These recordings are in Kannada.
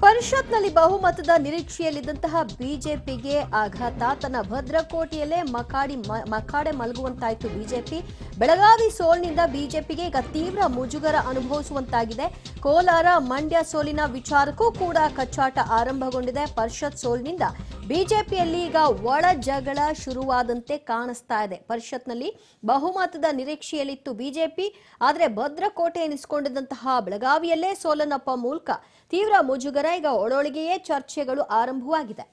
ಪರಿಷತ್ನಲ್ಲಿ ಬಹುಮತದ ನಿರೀಕ್ಷೆಯಲ್ಲಿದ್ದಂತಹ ಬಿಜೆಪಿಗೆ ಆಘಾತ ತನ್ನ ಭದ್ರಕೋಟೆಯಲ್ಲೇ ಮಕಾಡಿ ಮ- ಮಕಾಡೆ ಮಲಗುವಂತಾಯಿತು ಬಿಜೆಪಿ ಬೆಳಗಾವಿ ಸೋಲಿನಿಂದ ಬಿಜೆಪಿಗೆ ಈಗ ತೀವ್ರ ಮುಜುಗರ ಅನುಭವಿಸುವಂತಾಗಿದೆ ಕೋಲಾರ ಮಂಡ್ಯ ಸೋಲಿನ ವಿಚಾರಕ್ಕೂ ಕೂಡ ಕಚ್ಚಾಟ ಆರಂಭಗೊಂಡಿದೆ ಪರಿಷತ್ ಸೋಲಿನಿಂದ ಬಿಜೆಪಿಯಲ್ಲಿ ಈಗ ಒಳ ಜಗಳ ಶುರುವಾದಂತೆ ಕಾಣಿಸ್ತಾ ಇದೆ ಪರಿಷತ್ನಲ್ಲಿ ಬಹುಮತದ ನಿರೀಕ್ಷೆಯಲ್ಲಿತ್ತು ಬಿಜೆಪಿ ಆದರೆ ಭದ್ರಕೋಟೆ ಎನಿಸಿಕೊಂಡಿದ್ದಂತಹ ಬೆಳಗಾವಿಯಲ್ಲೇ ಸೋಲನ್ನಪ್ಪ ಮೂಲಕ ತೀವ್ರ ಮುಜುಗರ ಈಗ ಒಳೊಳಗೆಯೇ ಚರ್ಚೆಗಳು ಆರಂಭವಾಗಿದೆ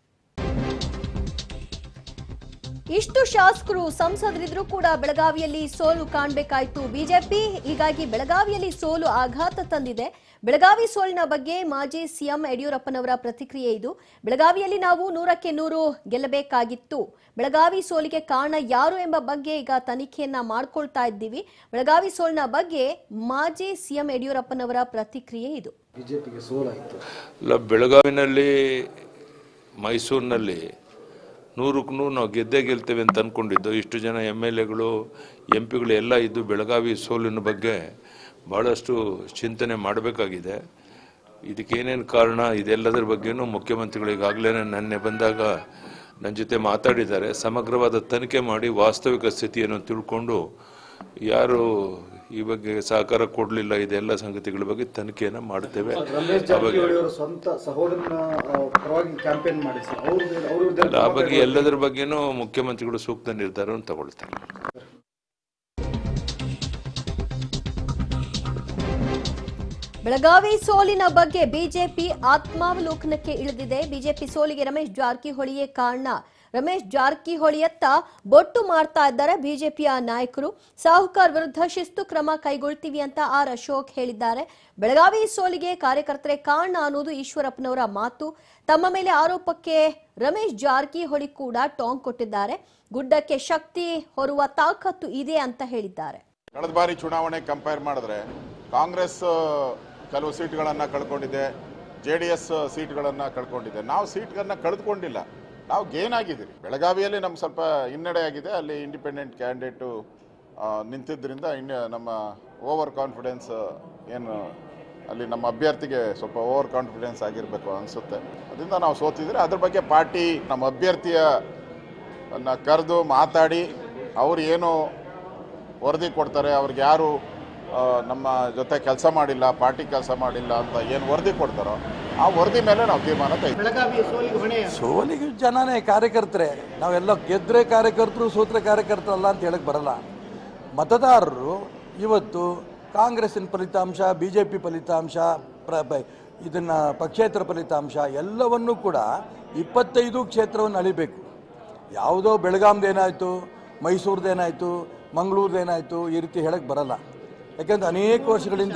ಇಷ್ಟು ಶಾಸಕರು ಸಂಸದರಿದ್ರೂ ಕೂಡ ಬೆಳಗಾವಿಯಲ್ಲಿ ಸೋಲು ಕಾಣಬೇಕಾಯಿತು ಬಿಜೆಪಿ ಹೀಗಾಗಿ ಬೆಳಗಾವಿಯಲ್ಲಿ ಸೋಲು ಆಘಾತ ತಂದಿದೆ ಬೆಳಗಾವಿ ಸೋಲಿನ ಬಗ್ಗೆ ಮಾಜಿ ಸಿಎಂ ಯಡಿಯೂರಪ್ಪನವರ ಪ್ರತಿಕ್ರಿಯೆ ಇದು ಬೆಳಗಾವಿಯಲ್ಲಿ ನಾವು ನೂರಕ್ಕೆ ನೂರು ಗೆಲ್ಲಬೇಕಾಗಿತ್ತು ಬೆಳಗಾವಿ ಸೋಲಿಗೆ ಕಾರಣ ಯಾರು ಎಂಬ ಬಗ್ಗೆ ಈಗ ತನಿಖೆಯನ್ನ ಮಾಡ್ಕೊಳ್ತಾ ಇದ್ದೀವಿ ಬೆಳಗಾವಿ ಸೋಲಿನ ಬಗ್ಗೆ ಮಾಜಿ ಸಿಎಂ ಯಡಿಯೂರಪ್ಪನವರ ಪ್ರತಿಕ್ರಿಯೆ ಇದು ಬಿಜೆಪಿಗೆ ಸೋಲಾಯಿತು ಇಲ್ಲ ಬೆಳಗಾವಿನಲ್ಲಿ ಮೈಸೂರಿನಲ್ಲಿ ನೂರಕ್ಕೂ ನೂರು ನಾವು ಗೆದ್ದೇ ಗೆಲ್ತೇವೆ ಅಂತ ಅಂದ್ಕೊಂಡಿದ್ದು ಇಷ್ಟು ಜನ ಎಮ್ ಎಲ್ ಎಗಳು ಎಂ ಪಿಗಳು ಎಲ್ಲ ಇದ್ದು ಬೆಳಗಾವಿ ಸೋಲಿನ ಬಗ್ಗೆ ಭಾಳಷ್ಟು ಚಿಂತನೆ ಮಾಡಬೇಕಾಗಿದೆ ಇದಕ್ಕೇನೇನು ಕಾರಣ ಇದೆಲ್ಲದರ ಬಗ್ಗೆನೂ ಮುಖ್ಯಮಂತ್ರಿಗಳು ಈಗಾಗಲೇ ನೆನ್ನೆ ಬಂದಾಗ ನನ್ನ ಜೊತೆ ಮಾತಾಡಿದ್ದಾರೆ ಸಮಗ್ರವಾದ ತನಿಖೆ ಮಾಡಿ ವಾಸ್ತವಿಕ ಸ್ಥಿತಿಯನ್ನು ತಿಳ್ಕೊಂಡು ಯಾರು ಈ ಬಗ್ಗೆ ಸಹಕಾರ ಕೊಡಲಿಲ್ಲ ಇದೆಲ್ಲ ಸಂಗತಿಗಳ ಬಗ್ಗೆ ತನಿಖೆಯನ್ನು ಮಾಡ್ತೇವೆ ರಮೇಶ್ ಜಾರಕಿಹೊಳಿ ಅವರ ಸ್ವಂತ ಸಹೋದರನ ಆ, ಪರವಾಗಿ ಕ್ಯಾಂಪೇನ್ ಮಾಡಿ ಸರ್ ಅವ್ರ ಅವ್ರ ವಿರುದ್ಧ ಆ ಬಗ್ಗೆ ಎಲ್ಲದರ ಬಗ್ಗೆನೂ ಮುಖ್ಯಮಂತ್ರಿಗಳು ಸೂಕ್ತ ನಿರ್ಧಾರವನ್ನು ತಗೊಳ್ತಾರೆ ಬೆಳಗಾವಿ ಸೋಲಿನ ಬಗ್ಗೆ ಬಿಜೆಪಿ ಆತ್ಮಾವಲೋಕನಕ್ಕೆ ಇಳಿದಿದೆ ಬಿಜೆಪಿ ಸೋಲಿಗೆ ರಮೇಶ್ ಜಾರಕಿಹೊಳಿಯೇ ಕಾರಣ ರಮೇಶ್ ಜಾರಕಿಹೊಳಿಯತ್ತ ಬೊಟ್ಟು ಮಾಡ್ತಾ ಇದ್ದಾರೆ ಬಿಜೆಪಿಯ ನಾಯಕರು ಸಾಹುಕಾರ್ ವಿರುದ್ಧ ಶಿಸ್ತು ಕ್ರಮ ಕೈಗೊಳ್ತೀವಿ ಅಂತ ಆರ್ ಅಶೋಕ್ ಹೇಳಿದ್ದಾರೆ ಬೆಳಗಾವಿ ಸೋಲಿಗೆ ಕಾರ್ಯಕರ್ತರೇ ಕಾರಣ ಅನ್ನೋದು ಈಶ್ವರಪ್ಪನವರ ಮಾತು ತಮ್ಮ ಮೇಲೆ ಆರೋಪಕ್ಕೆ ರಮೇಶ್ ಜಾರಕಿಹೊಳಿ ಕೂಡ ಟಾಂಗ್ ಕೊಟ್ಟಿದ್ದಾರೆ ಗುಡ್ಡಕ್ಕೆ ಶಕ್ತಿ ಹೊರುವ ತಾಕತ್ತು ಇದೆ ಅಂತ ಹೇಳಿದ್ದಾರೆ ಕಳೆದ ಬಾರಿ ಚುನಾವಣೆ ಕಂಪೇರ್ ಮಾಡಿದ್ರೆ ಕಾಂಗ್ರೆಸ್ ಆ, ಕೆಲವು ಸೀಟ್ಗಳನ್ನು ಕಳ್ಕೊಂಡಿದೆ ಜೆ ಡಿ ಎಸ್ ಸೀಟ್ಗಳನ್ನು ಕಳ್ಕೊಂಡಿದೆ ನಾವು ಸೀಟ್ಗಳನ್ನ ಕಳೆದುಕೊಂಡಿಲ್ಲ ನಾವು ಗೇನ್ ಆಗಿದ್ದೀವಿ ಬೆಳಗಾವಿಯಲ್ಲಿ ನಮ್ಗೆ ಸ್ವಲ್ಪ ಹಿನ್ನಡೆ ಆಗಿದೆ ಅಲ್ಲಿ ಇಂಡಿಪೆಂಡೆಂಟ್ ಕ್ಯಾಂಡಿಡೇಟು ನಿಂತಿದ್ದರಿಂದ ಇನ್ನು ನಮ್ಮ ಓವರ್ ಕಾನ್ಫಿಡೆನ್ಸ್ ಏನು ಅಲ್ಲಿ ನಮ್ಮ ಅಭ್ಯರ್ಥಿಗೆ ಸ್ವಲ್ಪ ಓವರ್ ಕಾನ್ಫಿಡೆನ್ಸ್ ಆಗಿರಬೇಕು ಅನಿಸುತ್ತೆ ಅದರಿಂದ ನಾವು ಸೋತಿದ್ರೆ ಅದ್ರ ಬಗ್ಗೆ ಪಾರ್ಟಿ ನಮ್ಮ ಅಭ್ಯರ್ಥಿಯ ಕರೆದು ಮಾತಾಡಿ ಅವ್ರು ಏನು ವರದಿ ಕೊಡ್ತಾರೆ ಅವ್ರಿಗೆ ಯಾರು ಆ, ನಮ್ಮ ಜೊತೆ ಕೆಲಸ ಮಾಡಿಲ್ಲ ಪಾರ್ಟಿ ಕೆಲಸ ಮಾಡಿಲ್ಲ ಅಂತ ಏನು ವರದಿ ಕೊಡ್ತಾರೋ ಆ ವರದಿ ಮೇಲೆ ನಾವು ತೀರ್ಮಾನ ತೆಗೆದು ಸೋಲಿಗೆ ಜನನೇ ಕಾರ್ಯಕರ್ತರೆ ನಾವೆಲ್ಲ ಗೆದ್ರೆ ಕಾರ್ಯಕರ್ತರು ಸೋತ್ರೆ ಕಾರ್ಯಕರ್ತರಲ್ಲ ಅಂತ ಹೇಳಕ್ ಬರಲ್ಲ ಮತದಾರರು ಇವತ್ತು ಕಾಂಗ್ರೆಸ್ಸಿನ ಫಲಿತಾಂಶ ಬಿ ಜೆ ಪಿ ಫಲಿತಾಂಶ ಪ್ರ ಬ- ಇದನ್ನ ಪಕ್ಷೇತರ ಫಲಿತಾಂಶ ಎಲ್ಲವನ್ನೂ ಕೂಡ ಇಪ್ಪತ್ತೈದು ಕ್ಷೇತ್ರವನ್ನು ಅಳಿಬೇಕು ಯಾವುದೋ ಬೆಳಗಾಂದೇನಾಯಿತು ಮೈಸೂರ್ದೇನಾಯಿತು ಮಂಗಳೂರ್ದೇನಾಯಿತು ಈ ರೀತಿ ಹೇಳಕ್ ಬರಲ್ಲ ಯಾಕಂದ್ರೆ ಅನೇಕ ವರ್ಷಗಳಿಂದ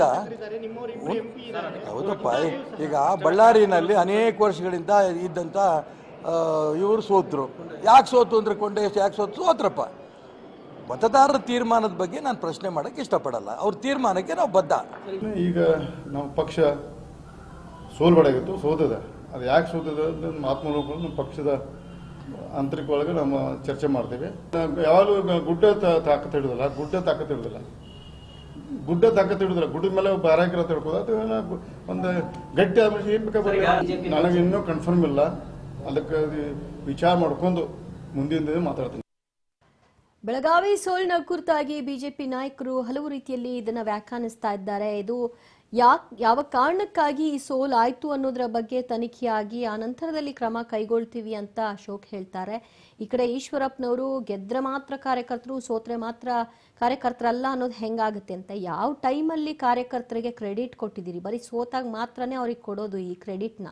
ಹೌದಪ್ಪ ಈಗ ಬಳ್ಳಾರಿನಲ್ಲಿ ಅನೇಕ ವರ್ಷಗಳಿಂದ ಇದ್ದಂಥ ಇವರು ಸೋತರು ಯಾಕೆ ಸೋತು ಅಂದ್ರೆ ಕೊಂಡೇಶ್ ಯಾಕೆ ಸೋತು ಸೋತ್ರಪ್ಪ ಮತದಾರರ ತೀರ್ಮಾನದ ಬಗ್ಗೆ ನಾನು ಪ್ರಶ್ನೆ ಮಾಡೋಕ್ಕೆ ಇಷ್ಟಪಡಲ್ಲ ಅವ್ರ ತೀರ್ಮಾನಕ್ಕೆ ನಾವು ಬದ್ಧ ಈಗ ನಮ್ಮ ಪಕ್ಷ ಸೋಲ್ಬಡಾಗಿತ್ತು ಸೋತದೆ ಅದು ಯಾಕೆ ಸೋತದೆ ಅಂತ ನಮ್ಮ ಆತ್ಮಲೋಕ ನಮ್ಮ ಪಕ್ಷದ ಆಂತರಿಕ ಒಳಗೆ ನಮ್ಮ ಚರ್ಚೆ ಮಾಡ್ತೀವಿ ಯಾವಾಗಲೂ ಗುಡ್ಡ ತ- ತಾಕತ್ ಹಿಡಿದಲ್ಲ ಗುಡ್ಡ ತಾಕತ್ ಹಿಡಿದಿಲ್ಲ ಗುಡ್ಡ ತಾಕತ್ ಹಿಡಿದಿಲ್ಲ ಗುಡ್ಡದ ಮೇಲೆ ಒಬ್ಬ ಆರಾಕಿರ ತಿಳ್ಕೋದು ಅದು ಏನೋ ಒಂದು ಗಟ್ಟಿ ಆದ್ಮೇಲೆ ಏನ್ ಬೇಕಾದ್ರೆ ನನಗೆ ಇನ್ನೂ ಕನ್ಫರ್ಮ್ ಇಲ್ಲ ಅದಕ್ಕೆ ಅದು ವಿಚಾರ ಮಾಡ್ಕೊಂಡು ಮುಂದಿನ ದಿನ ಮಾತಾಡ್ತೀನಿ ಬೆಳಗಾವಿ ಸೋಲಿನ ಕುರಿತಾಗಿ ಬಿಜೆಪಿ ನಾಯಕರು ಹಲವು ರೀತಿಯಲ್ಲಿ ಇದನ್ನ ವ್ಯಾಖ್ಯಾನಿಸ್ತಾ ಇದ್ದಾರೆ ಇದು ಯಾಕ್ ಯಾವ ಕಾರಣಕ್ಕಾಗಿ ಈ ಸೋಲು ಆಯ್ತು ಅನ್ನೋದರ ಬಗ್ಗೆ ತನಿಖೆಯಾಗಿ ಆ ನಂತರದಲ್ಲಿ ಕ್ರಮ ಕೈಗೊಳ್ತೀವಿ ಅಂತ ಅಶೋಕ್ ಹೇಳ್ತಾರೆ ಈ ಕಡೆ ಈಶ್ವರಪ್ಪನವರು ಗೆದ್ರೆ ಮಾತ್ರ ಕಾರ್ಯಕರ್ತರು ಸೋತ್ರೆ ಮಾತ್ರ ಕಾರ್ಯಕರ್ತರಲ್ಲ ಅನ್ನೋದು ಹೆಂಗಾಗುತ್ತೆ ಅಂತ ಯಾವ ಟೈಮಲ್ಲಿ ಕಾರ್ಯಕರ್ತರಿಗೆ ಕ್ರೆಡಿಟ್ ಕೊಟ್ಟಿದ್ದೀರಿ ಬರೀ ಸೋತಾಗ ಮಾತ್ರನೇ ಅವ್ರಿಗೆ ಕೊಡೋದು ಈ ಕ್ರೆಡಿಟ್ನ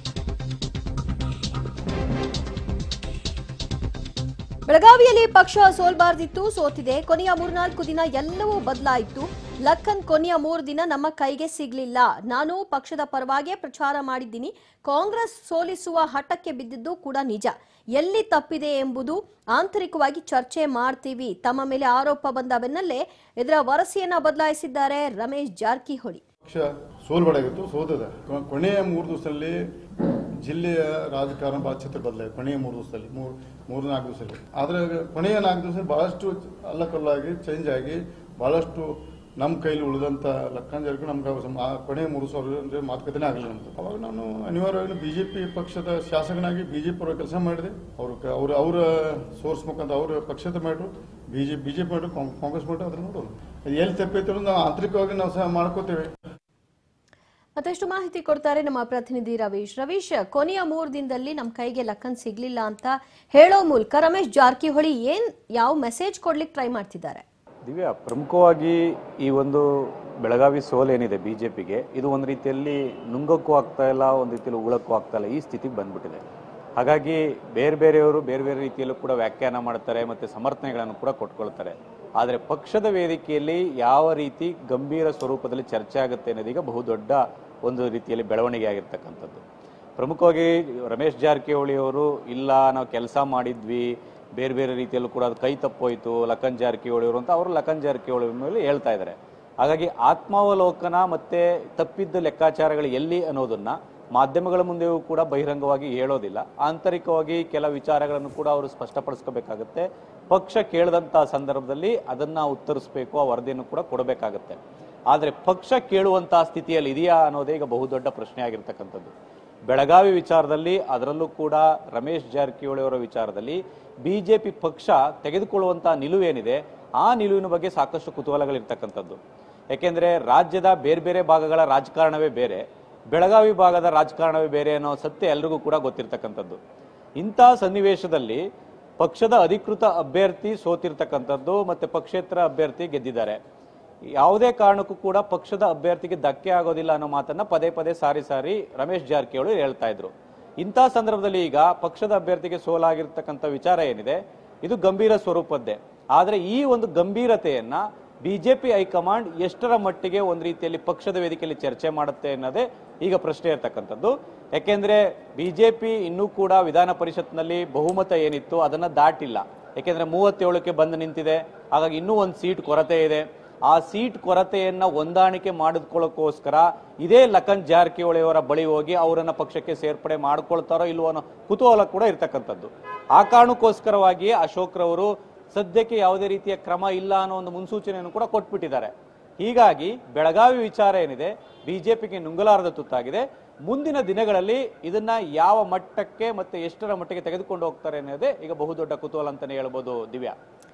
ಬೆಳಗಾವಿಯಲ್ಲಿ ಪಕ್ಷ ಸೋಲ್ಬಾರ್ದಿತ್ತು ಸೋತಿದೆ ಕೊನೆಯ ಮೂರ್ನಾಲ್ಕು ದಿನ ಎಲ್ಲವೂ ಬದಲಾಯಿತು ಲಖನ್ ಕೊನೆಯ ಮೂರು ದಿನ ನಮ್ಮ ಕೈಗೆ ಸಿಗ್ಲಿಲ್ಲ ನಾನು ಪಕ್ಷದ ಪರವಾಗೇ ಪ್ರಚಾರ ಮಾಡಿದ್ದೀನಿ ಕಾಂಗ್ರೆಸ್ ಸೋಲಿಸುವ ಹಠಕ್ಕೆ ಬಿದ್ದಿದ್ದು ಕೂಡ ನಿಜ ಎಲ್ಲಿ ತಪ್ಪಿದೆ ಎಂಬುದು ಆಂತರಿಕವಾಗಿ ಚರ್ಚೆ ಮಾಡ್ತೀವಿ ತಮ್ಮ ಮೇಲೆ ಆರೋಪ ಬಂದ ಬೆನ್ನಲ್ಲೇ ಇದರ ವರಸೆಯನ್ನ ಬದಲಾಯಿಸಿದ್ದಾರೆ ರಮೇಶ್ ಜಾರಕಿಹೊಳಿ ಪಕ್ಷ ಸೋಲ್ಬಡಾಗಿತ್ತು ಸೋತದೆ ಕೊ- ಕೊನೆಯ ಮೂರು ದಿವಸದಲ್ಲಿ ಜಿಲ್ಲೆಯ ರಾಜಕಾರಣ ಭಾಳ ಚಿತ್ರ ಬದಲಾಯಿತು ಕೊನೆಯ ಮೂರು ದಿವಸದಲ್ಲಿ ಮೂರು ಮೂರು ನಾಲ್ಕು ದಿವಸದಲ್ಲಿ ಆದರೆ ಕೊನೆಯ ನಾಲ್ಕು ದಿವಸ ಬಹಳಷ್ಟು ಅಲ್ಲಕಲ್ಲಾಗಿ ಚೇಂಜ್ ಆಗಿ ಬಹಳಷ್ಟು ನಮ್ಮ ಕೈಲಿ ಉಳಿದಂಥ ಲಕ್ಕಣ ಜಾರಕಿಹೊಳಿ ನಮ್ಗೆ ಅವ ಸಮ- ಆ ಕೊನೆ ಮೂರು ಸಾವಿರ ಅಂದ್ರೆ ಮಾತುಕತೆನೇ ಆಗಲಿಲ್ಲ ನಮ್ದು ಅವಾಗ ನಾನು ಅನಿವಾರ್ಯವಾಗಿ ಬಿ ಜೆ ಪಿ ಪಕ್ಷದ ಶಾಸಕನಾಗಿ ಬಿ ಜೆ ಪಿ ಕೆಲಸ ಮಾಡಿದೆ ಅವ್ರ ಕ- ಅವ್ರ ಅವರ ಸೋರ್ಸ್ ಮುಖಾಂತರ ಅವ್ರ ಪಕ್ಷದ ಮಾಡ್ರು B J B J P ಮಾಡ್ರು ಕಾಂಗ್- ಕಾಂಗ್ರೆಸ್ ಮಾಡ್ರು ಅದನ್ನ ನೋಡೋಣ ಅದು ಎಲ್ಲಿ ತಪ್ಪೈತೆ ಅನ್ನೋದು ನಾವು ಆಂತರಿಕವಾಗಿ ನಾವು ಸಹ ಮಾಡ್ಕೋತೇವೆ ಮತ್ತಷ್ಟು ಮಾಹಿತಿ ಕೊಡ್ತಾರೆ ನಮ್ಮ ಪ್ರತಿನಿಧಿ ರವೀಶ್ ರವೀಶ್ ಕೊನೆಯ ಮೂರು ದಿನದಲ್ಲಿ ನಮ್ಮ ಕೈಗೆ ಲಕ್ಕನ್ ಸಿಗ್ಲಿಲ್ಲ ಅಂತ ಹೇಳೋ ಮೂಲಕ ರಮೇಶ್ ಜಾರಕಿಹೊಳಿ ಏನ್ ಯಾವ ಮೆಸೇಜ್ ಕೊಡ್ಲಿಕ್ಕೆ ಟ್ರೈ ಮಾಡ್ತಿದ್ದಾರೆ ದಿವ್ಯಾ ಪ್ರಮುಖವಾಗಿ ಈ ಒಂದು ಬೆಳಗಾವಿ ಸೋಲ್ ಏನಿದೆ ಬಿ ಜೆ ಪಿಗೆ ಇದು ಒಂದು ರೀತಿಯಲ್ಲಿ ನುಂಗಕ್ಕೂ ಆಗ್ತಾ ಇಲ್ಲ ಒಂದು ರೀತಿಯಲ್ಲಿ ಉಳಕ್ಕೂ ಆಗ್ತಾ ಇಲ್ಲ ಈ ಸ್ಥಿತಿಗೆ ಬಂದ್ಬಿಟ್ಟಿದೆ ಹಾಗಾಗಿ ಬೇರೆ ಬೇರೆಯವರು ಬೇರೆ ಬೇರೆ ರೀತಿಯಲ್ಲೂ ಕೂಡ ವ್ಯಾಖ್ಯಾನ ಮಾಡ್ತಾರೆ ಮತ್ತು ಸಮರ್ಥನೆಗಳನ್ನು ಕೂಡ ಕೊಟ್ಕೊಳ್ತಾರೆ ಆದರೆ ಪಕ್ಷದ ವೇದಿಕೆಯಲ್ಲಿ ಯಾವ ರೀತಿ ಗಂಭೀರ ಸ್ವರೂಪದಲ್ಲಿ ಚರ್ಚೆ ಆಗುತ್ತೆ ಅನ್ನೋದೀಗ ಬಹುದೊಡ್ಡ ಒಂದು ರೀತಿಯಲ್ಲಿ ಬೆಳವಣಿಗೆ ಆಗಿರ್ತಕ್ಕಂಥದ್ದು ಪ್ರಮುಖವಾಗಿ ರಮೇಶ್ ಜಾರಕಿಹೊಳಿ ಅವರು ಇಲ್ಲ ನಾವು ಕೆಲಸ ಮಾಡಿದ್ವಿ ಬೇರೆ ಬೇರೆ ರೀತಿಯಲ್ಲೂ ಕೂಡ ಅದು ಕೈ ತಪ್ಪೋಯ್ತು ಲಖನ್ ಜಾರಕಿಹೊಳಿ ಅವರು ಅಂತ ಅವರು ಲಖನ್ ಜಾರಕಿಹೊಳಿ ಮೇಲೆ ಹೇಳ್ತಾ ಇದ್ದಾರೆ ಹಾಗಾಗಿ ಆತ್ಮಾವಲೋಕನ ಮತ್ತೆ ತಪ್ಪಿದ್ದ ಲೆಕ್ಕಾಚಾರಗಳು ಎಲ್ಲಿ ಅನ್ನೋದನ್ನ ಮಾಧ್ಯಮಗಳ ಮುಂದೆಯೂ ಕೂಡ ಬಹಿರಂಗವಾಗಿ ಹೇಳೋದಿಲ್ಲ ಆಂತರಿಕವಾಗಿ ಕೆಲ ವಿಚಾರಗಳನ್ನು ಕೂಡ ಅವರು ಸ್ಪಷ್ಟಪಡಿಸ್ಕೋಬೇಕಾಗತ್ತೆ ಪಕ್ಷ ಕೇಳಿದಂತಹ ಸಂದರ್ಭದಲ್ಲಿ ಅದನ್ನ ಉತ್ತರಿಸಬೇಕು ಆ ವರದಿಯನ್ನು ಕೂಡ ಕೊಡಬೇಕಾಗತ್ತೆ ಆದರೆ ಪಕ್ಷ ಕೇಳುವಂತಹ ಸ್ಥಿತಿಯಲ್ಲಿ ಇದೆಯಾ ಅನ್ನೋದೇ ಈಗ ಬಹುದೊಡ್ಡ ಪ್ರಶ್ನೆ ಆಗಿರ್ತಕ್ಕಂಥದ್ದು ಬೆಳಗಾವಿ ವಿಚಾರದಲ್ಲಿ ಅದರಲ್ಲೂ ಕೂಡ ರಮೇಶ್ ಜಾರಕಿಹೊಳಿ ಅವರ ವಿಚಾರದಲ್ಲಿ ಬಿಜೆಪಿ ಪಕ್ಷ ತೆಗೆದುಕೊಳ್ಳುವಂತಹ ನಿಲುವೇನಿದೆ ಆ ನಿಲುವಿನ ಬಗ್ಗೆ ಸಾಕಷ್ಟು ಕುತೂಹಲಗಳಿರ್ತಕ್ಕಂಥದ್ದು ಯಾಕೆಂದ್ರೆ ರಾಜ್ಯದ ಬೇರೆ ಬೇರೆ ಭಾಗಗಳ ರಾಜಕಾರಣವೇ ಬೇರೆ ಬೆಳಗಾವಿ ಭಾಗದ ರಾಜಕಾರಣವೇ ಬೇರೆ ಅನ್ನೋ ಸತ್ಯ ಎಲ್ರಿಗೂ ಕೂಡ ಗೊತ್ತಿರ್ತಕ್ಕಂಥದ್ದು ಇಂತಹ ಸನ್ನಿವೇಶದಲ್ಲಿ ಪಕ್ಷದ ಅಧಿಕೃತ ಅಭ್ಯರ್ಥಿ ಸೋತಿರ್ತಕ್ಕಂಥದ್ದು ಮತ್ತೆ ಪಕ್ಷೇತರ ಅಭ್ಯರ್ಥಿ ಗೆದ್ದಿದ್ದಾರೆ ಯಾವುದೇ ಕಾರಣಕ್ಕೂ ಕೂಡ ಪಕ್ಷದ ಅಭ್ಯರ್ಥಿಗೆ ಧಕ್ಕೆ ಆಗೋದಿಲ್ಲ ಅನ್ನೋ ಮಾತನ್ನ ಪದೇ ಪದೇ ಸಾರಿ ಸಾರಿ ರಮೇಶ್ ಜಾರಕಿಹೊಳಿ ಹೇಳ್ತಾ ಇದ್ರು ಇಂತಹ ಸಂದರ್ಭದಲ್ಲಿ ಈಗ ಪಕ್ಷದ ಅಭ್ಯರ್ಥಿಗೆ ಸೋಲಾಗಿರ್ತಕ್ಕಂಥ ವಿಚಾರ ಏನಿದೆ ಇದು ಗಂಭೀರ ಸ್ವರೂಪದ್ದೇ ಆದ್ರೆ ಈ ಒಂದು ಗಂಭೀರತೆಯನ್ನ ಬಿಜೆಪಿ ಹೈಕಮಾಂಡ್ ಎಷ್ಟರ ಮಟ್ಟಿಗೆ ಒಂದು ರೀತಿಯಲ್ಲಿ ಪಕ್ಷದ ವೇದಿಕೆಯಲ್ಲಿ ಚರ್ಚೆ ಮಾಡುತ್ತೆ ಅನ್ನೋದೇ ಈಗ ಪ್ರಶ್ನೆ ಇರ್ತಕ್ಕಂಥದ್ದು ಯಾಕೆಂದ್ರೆ ಬಿಜೆಪಿ ಇನ್ನೂ ಕೂಡ ವಿಧಾನ ಪರಿಷತ್ನಲ್ಲಿ ಬಹುಮತ ಏನಿತ್ತು ಅದನ್ನ ದಾಟಿಲ್ಲ ಯಾಕೆಂದ್ರೆ ಮೂವತ್ತೇಳಕ್ಕೆ ಬಂದು ನಿಂತಿದೆ ಹಾಗಾಗಿ ಇನ್ನೂ ಒಂದು ಸೀಟ್ ಕೊರತೆ ಇದೆ ಆ ಸೀಟ್ ಕೊರತೆಯನ್ನ ಹೊಂದಾಣಿಕೆ ಮಾಡಿಕೊಳ್ಳೋಕ್ಕೋಸ್ಕರ ಇದೇ ಲಖನ್ ಜಾರಕಿಹೊಳಿ ಅವರ ಬಳಿ ಹೋಗಿ ಅವರನ್ನ ಪಕ್ಷಕ್ಕೆ ಸೇರ್ಪಡೆ ಮಾಡ್ಕೊಳ್ತಾರೋ ಇಲ್ವೋ ಅನ್ನೋ ಕುತೂಹಲ ಕೂಡ ಇರ್ತಕ್ಕಂಥದ್ದು ಆ ಕಾರಣಕ್ಕೋಸ್ಕರವಾಗಿಯೇ ಅಶೋಕ್ ರವರು ಸದ್ಯಕ್ಕೆ ಯಾವುದೇ ರೀತಿಯ ಕ್ರಮ ಇಲ್ಲ ಅನ್ನೋ ಒಂದು ಮುನ್ಸೂಚನೆಯನ್ನು ಕೂಡ ಕೊಟ್ಬಿಟ್ಟಿದ್ದಾರೆ ಹೀಗಾಗಿ ಬೆಳಗಾವಿ ವಿಚಾರ ಏನಿದೆ ಬಿಜೆಪಿಗೆ ನುಂಗಲಾರದ ತುತ್ತಾಗಿದೆ ಮುಂದಿನ ದಿನಗಳಲ್ಲಿ ಇದನ್ನ ಯಾವ ಮಟ್ಟಕ್ಕೆ ಮತ್ತೆ ಎಷ್ಟರ ಮಟ್ಟಿಗೆ ತೆಗೆದುಕೊಂಡು ಹೋಗ್ತಾರೆ ಅನ್ನೋದೇ ಈಗ ಬಹುದೊಡ್ಡ ಕುತೂಹಲ ಅಂತಾನೆ ಹೇಳ್ಬೋದು ದಿವ್ಯಾ